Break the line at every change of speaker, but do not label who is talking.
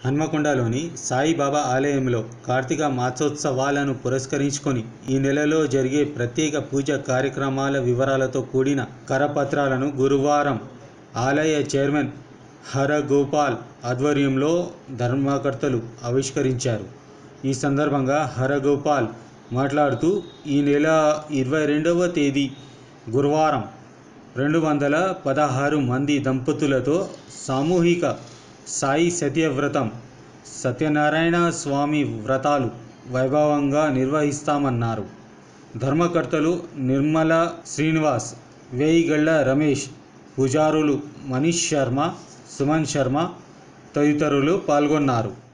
హన్మకొండలోని సాయిబాబా ఆలయంలో కార్తీక మాసోత్సవాలను పురస్కరించుకొని ఈ నెలలో జరిగే ప్రత్యేక పూజ కార్యక్రమాల వివరాలతో కూడిన కరపత్రాలను గురువారం ఆలయ చైర్మన్ హరగోపాల్ ఆధ్వర్యంలో ధర్మకర్తలు ఆవిష్కరించారు ఈ సందర్భంగా హరగోపాల్ మాట్లాడుతూ ఈ నెల ఇరవై రెండవ తేదీ గురువారం రెండు వందల పదహారు మంది దంపతులతో సామూహిక సాయి సత్యవ్రతం సత్యనారాయణ స్వామి వ్రతాలు వైభవంగా నిర్వహిస్తామన్నారు ధర్మకర్తలు నిర్మల శ్రీనివాస్ వేయిగళ్ళ రమేష్ పూజారులు మనీష్ శర్మ సుమన్ శర్మ తదితరులు పాల్గొన్నారు